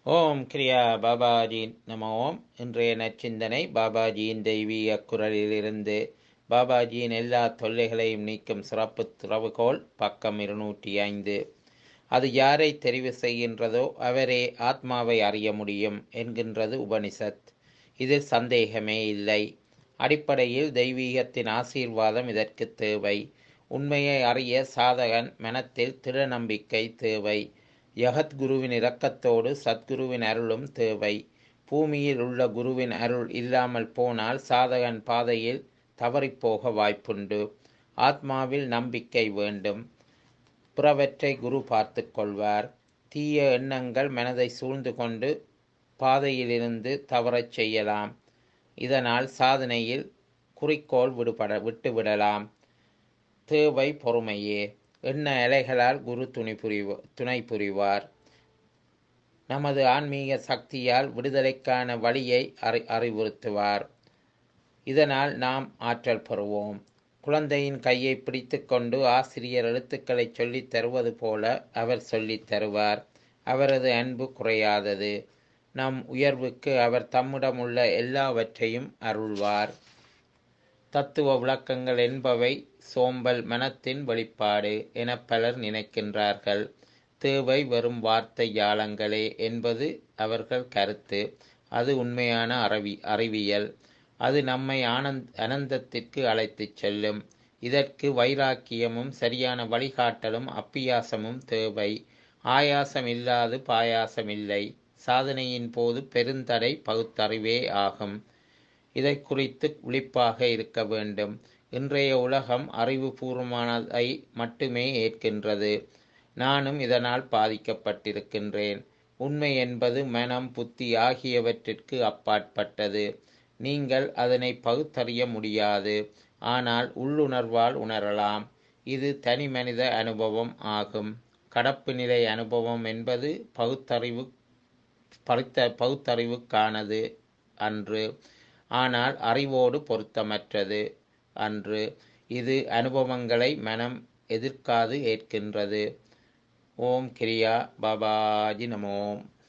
ஓம் கிரியா பாபாஜி நம ஓம் இன்றைய நற்சிந்தனை பாபாஜியின் தெய்வீக குரலிலிருந்து பாபாஜியின் எல்லா தொல்லைகளையும் நீக்கும் சிறப்பு திறவுகோல் பக்கம் இருநூற்றி ஐந்து அது யாரை தெரிவு செய்கின்றதோ அவரே ஆத்மாவை அறிய முடியும் என்கின்றது உபனிஷத் இதில் சந்தேகமே இல்லை அடிப்படையில் தெய்வீகத்தின் ஆசீர்வாதம் இதற்கு தேவை உண்மையை அறிய சாதகன் மனத்தில் திட நம்பிக்கை தேவை யகத்குருவின் இரக்கத்தோடு சத்குருவின் அருளும் தேவை பூமியில் உள்ள குருவின் அருள் இல்லாமல் போனால் சாதகன் பாதையில் தவறிப்போக வாய்ப்புண்டு ஆத்மாவில் நம்பிக்கை வேண்டும் பிறவற்றை குரு பார்த்து கொள்வார் தீய எண்ணங்கள் மனதை சூழ்ந்து கொண்டு பாதையிலிருந்து தவறச் செய்யலாம் இதனால் சாதனையில் குறிக்கோள் விடுபட விட்டுவிடலாம் தேவை பொறுமையே எண்ண அலைகளால் குரு துணை புரிவ துணை புரிவார் நமது ஆன்மீக சக்தியால் விடுதலைக்கான வழியை அறி அறிவுறுத்துவார் இதனால் நாம் ஆற்றல் பெறுவோம் குழந்தையின் கையை பிடித்துக்கொண்டு ஆசிரியர் எழுத்துக்களை சொல்லித் தருவது போல அவர் சொல்லித் தருவார் அவரது அன்பு குறையாதது நம் உயர்வுக்கு அவர் தம்மிடமுள்ள எல்லாவற்றையும் அருள்வார் தத்துவ விளக்கங்கள் என்பவை சோம்பல் மனத்தின் வெளிப்பாடு என பலர் நினைக்கின்றார்கள் தேவை வெறும் வார்த்தை யாழங்களே என்பது அவர்கள் கருத்து அது உண்மையான அறிவி அறிவியல் அது நம்மை ஆனந்த் அனந்தத்திற்கு அழைத்துச் செல்லும் இதற்கு வைராக்கியமும் சரியான வழிகாட்டலும் அப்பியாசமும் தேவை ஆயாசம் இல்லாது பாயாசம் இல்லை சாதனையின் போது பெருந்தடை பகுத்தறிவே ஆகும் இதை குறித்து விழிப்பாக இருக்க வேண்டும் இன்றைய உலகம் அறிவுபூர்வமானதை மட்டுமே ஏற்கின்றது நானும் இதனால் பாதிக்கப்பட்டிருக்கின்றேன் உண்மை என்பது மனம் புத்தி ஆகியவற்றிற்கு அப்பாற்பட்டது நீங்கள் அதனை பகுத்தறிய முடியாது ஆனால் உள்ளுணர்வால் உணரலாம் இது தனி மனித அனுபவம் ஆகும் கடப்பு நிலை அனுபவம் என்பது பகுத்தறிவு பகுத்த பகுத்தறிவுக்கானது அன்று ஆனால் அறிவோடு பொருத்தமற்றது அன்று இது அனுபவங்களை மனம் எதிர்க்காது ஏற்கின்றது ஓம் கிரியா பாபாஜி நமோம்